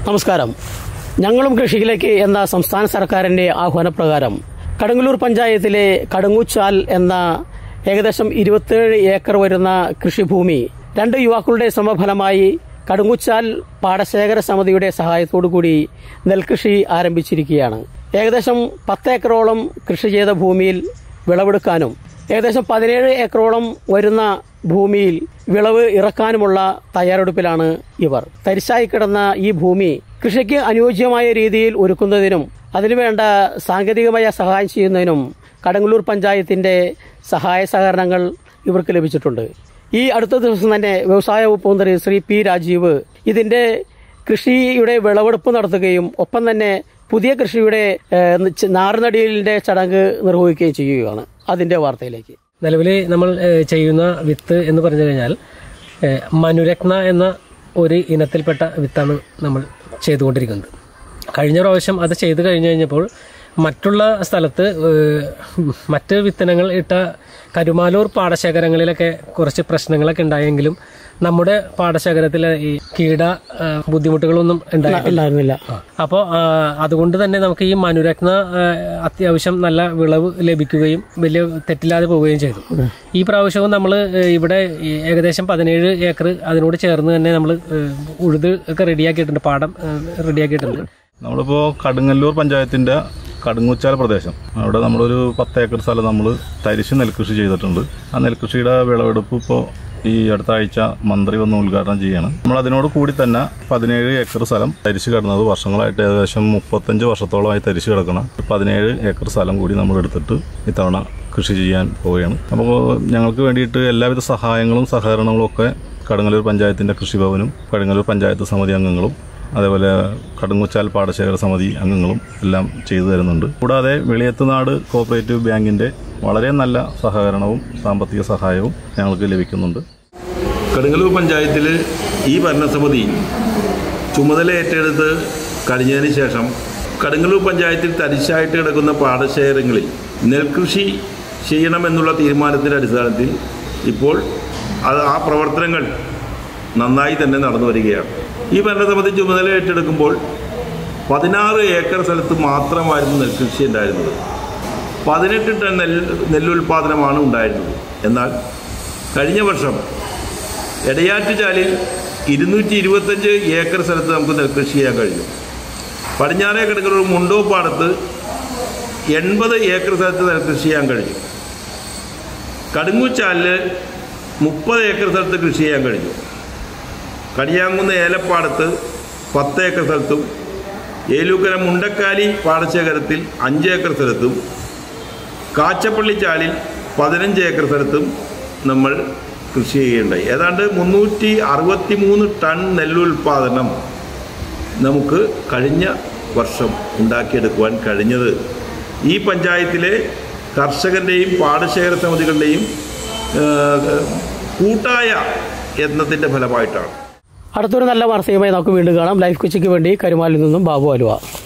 നമസ്കാരം ഞങ്ങളും കൃഷിയിലേക്ക് എന്ന സംസ്ഥാന സർക്കാരിന്റെ ആഹ്വാനപ്രകാരം കടുങ്ങല്ലൂർ പഞ്ചായത്തിലെ കടുങ്ങുച്ചാൽ എന്ന ഏകദേശം ഇരുപത്തിയേഴ് ഏക്കർ വരുന്ന കൃഷിഭൂമി രണ്ട് യുവാക്കളുടെ ശ്രമഫലമായി കടുങ്ങുച്ചാൽ പാടശേഖര സമിതിയുടെ സഹായത്തോടുകൂടി നെൽകൃഷി ആരംഭിച്ചിരിക്കുകയാണ് ഏകദേശം പത്ത് ഏക്കറോളം കൃഷി ചെയ്ത ഭൂമിയിൽ വിളവെടുക്കാനും ഏകദേശം പതിനേഴ് ഏക്കറോളം വരുന്ന ഭൂമിയിൽ വിളവ് ഇറക്കാനുമുള്ള തയ്യാറെടുപ്പിലാണ് ഇവർ തരിശായി കിടന്ന ഈ ഭൂമി കൃഷിക്ക് അനുയോജ്യമായ രീതിയിൽ ഒരുക്കുന്നതിനും അതിനുവേണ്ട സാങ്കേതികമായ സഹായം ചെയ്യുന്നതിനും കടങ്ങല്ലൂർ പഞ്ചായത്തിന്റെ സഹായ സഹകരണങ്ങൾ ഇവർക്ക് ലഭിച്ചിട്ടുണ്ട് ഈ അടുത്ത ദിവസം തന്നെ വ്യവസായ വകുപ്പ് മന്ത്രി ശ്രീ പി രാജീവ് ഇതിന്റെ കൃഷിയുടെ വിളവെടുപ്പ് നടത്തുകയും ഒപ്പം തന്നെ പുതിയ കൃഷിയുടെ ഏഹ്, ച- നാറുനടിയിലിന്റെ ചടങ്ങ് നിർവഹിക്കുകയും ചെയ്യുകയാണ് അതിന്റെ വാർത്തയിലേക്ക് നിലവിൽ നമ്മൾ ഏഹ്, ചെയ്യുന്ന വിത്ത് എന്ന് പറഞ്ഞു കഴിഞ്ഞാൽ ഏഹ്, മനുരത്ന എന്ന ഒരു ഇനത്തിൽപ്പെട്ട വിത്താണ് നമ്മൾ ചെയ്തുകൊണ്ടിരിക്കുന്നത് കഴിഞ്ഞ പ്രാവശ്യം അത് ചെയ്തു കഴിഞ്ഞു കഴിഞ്ഞപ്പോൾ മറ്റുള്ള സ്ഥലത്ത് ഏഹ്, മറ്റ് വിത്തനങ്ങൾ ഇട്ട കരുമാലൂർ പാടശേഖരങ്ങളിലൊക്കെ കുറച്ച് പ്രശ്നങ്ങളൊക്കെ ഉണ്ടായെങ്കിലും നമ്മുടെ പാടശേഖരത്തിലെ ഈ കീട ഏഹ്, ബുദ്ധിമുട്ടുകളൊന്നും ഉണ്ടായിട്ടില്ല ഉണ്ടായിരുന്നില്ല അപ്പോൾ അതുകൊണ്ട് തന്നെ നമുക്ക് ഈ മനുരത്ന ആ, അത്യാവശ്യം നല്ല വിളവ് ലഭിക്കുകയും വലിയ തെറ്റില്ലാതെ പോവുകയും ചെയ്തു ഈ പ്രാവശ്യവും നമ്മൾ ഇവിടെ ഈ ഏകദേശം പതിനേഴ് ഏക്കർ അതിനോട് ചേർന്ന് തന്നെ നമ്മൾ ഉഴുത് ഒക്കെ റെഡിയാക്കിയിട്ടുണ്ട് പാടം റെഡിയാക്കിയിട്ടുണ്ട് നമ്മളിപ്പോൾ കടുങ്ങല്ലൂർ പഞ്ചായത്തിൻ്റെ കടുങ്ങുച്ചാൽ പ്രദേശം അവിടെ നമ്മളൊരു പത്ത് ഏക്കർ സ്ഥലം നമ്മൾ തരിശ് നെൽകൃഷി ചെയ്തിട്ടുണ്ട് ആ നെൽകൃഷിയുടെ വിളവെടുപ്പ് ഇപ്പോൾ ഈ അടുത്ത ആഴ്ച മന്ത്രി വന്ന് ഉദ്ഘാടനം ചെയ്യാണ് നമ്മൾ അതിനോട് കൂടി തന്നെ പതിനേഴ് ഏക്കർ സ്ഥലം തരിശ് കിടന്നത് വർഷങ്ങളായിട്ട് ഏകദേശം മുപ്പത്തഞ്ച് വർഷത്തോളമായി തരിശ് കിടക്കണം പതിനേഴ് ഏക്കർ സ്ഥലം കൂടി നമ്മൾ എടുത്തിട്ട് ഇത്തവണ കൃഷി ചെയ്യാൻ പോവുകയാണ് അപ്പോൾ ഞങ്ങൾക്ക് വേണ്ടിയിട്ട് എല്ലാവിധ സഹായങ്ങളും സഹകരണങ്ങളും ഒക്കെ കടുങ്ങല്ലൂർ പഞ്ചായത്തിൻ്റെ കൃഷിഭവനും കടുങ്ങല്ലൂർ പഞ്ചായത്ത് സമിതി അംഗങ്ങളും അതേപോലെ കടുങ്ങുച്ചാൽ പാടശേഖര സമിതി അംഗങ്ങളും എല്ലാം ചെയ്തു തരുന്നുണ്ട് കൂടാതെ വെളിയത്തുനാട് കോപ്പറേറ്റീവ് ബാങ്കിന്റെ വളരെ നല്ല സഹകരണവും സാമ്പത്തിക സഹായവും ഞങ്ങൾക്ക് ലഭിക്കുന്നുണ്ട് കടുങ്ങല്ലൂർ പഞ്ചായത്തിൽ ഈ ഭരണസമിതി ചുമതല ഏറ്റെടുത്ത് കഴിഞ്ഞതിന് ശേഷം കടുങ്ങല്ലൂർ പഞ്ചായത്തിൽ തരിശായിട്ട് കിടക്കുന്ന പാടശേഖരങ്ങളിൽ നെൽകൃഷി ചെയ്യണമെന്നുള്ള തീരുമാനത്തിൻ്റെ അടിസ്ഥാനത്തിൽ ഇപ്പോൾ അത് ആ പ്രവർത്തനങ്ങൾ നന്നായി തന്നെ നടന്നു വരികയാണ് ഈ ഭരണസമിതി ചുമതല ഏറ്റെടുക്കുമ്പോൾ പതിനാറ് ഏക്കർ സ്ഥലത്ത് മാത്രമായിരുന്നു നെൽകൃഷി ഉണ്ടായിരുന്നത് പതിനെട്ട് ടൺ നെൽ നെല്ലുൽപാദനമാണ് ഉണ്ടായിരുന്നത് എന്നാൽ കഴിഞ്ഞ വർഷം എടയാറ്റുചാലിൽ ഇരുന്നൂറ്റി ഇരുപത്തഞ്ച് ഏക്കർ സ്ഥലത്ത് നമുക്ക് നെൽകൃഷി ചെയ്യാൻ കഴിഞ്ഞു പടിഞ്ഞാറേ കിടക്കുന്ന മുണ്ടോപ്പാടത്ത് എൺപത് ഏക്കർ സ്ഥലത്ത് നെൽകൃഷി ചെയ്യാൻ കഴിഞ്ഞു കടുങ്ങുച്ചാലിൽ മുപ്പത് ഏക്കർ സ്ഥലത്ത് കൃഷി ചെയ്യാൻ കഴിഞ്ഞു കടിയാങ്കുന്ന് ഏലപ്പാടത്ത് പത്ത് ഏക്കർ സ്ഥലത്തും ഏലൂക്കര മുണ്ടക്കാലി പാടശേഖരത്തിൽ അഞ്ച് ഏക്കർ സ്ഥലത്തും കാച്ചപ്പള്ളി ചാലിൽ പതിനഞ്ച് ഏക്കർ സ്ഥലത്തും നമ്മൾ കൃഷി ചെയ്യുകയുണ്ടായി ഏതാണ്ട് മുന്നൂറ്റി അറുപത്തി മൂന്ന് ടൺ നെല്ലുൽപാദനം നമുക്ക് കഴിഞ്ഞ വർഷം ഉണ്ടാക്കിയെടുക്കുവാൻ കഴിഞ്ഞത് ഈ പഞ്ചായത്തിലെ കർഷകരുടെയും പാടശേഖര സമിതികളുടെയും ഏഹ്, കൂട്ടായ യത്നത്തിൻ്റെ ഫലമായിട്ടാണ് അടുത്തൊരു നല്ല വാർത്തയുമായി നമുക്ക് വീണ്ടും കാണാം ലൈഫ് കൊച്ചിക്ക് വേണ്ടി കരുമാലിൽ നിന്നും ബാബു അലുവ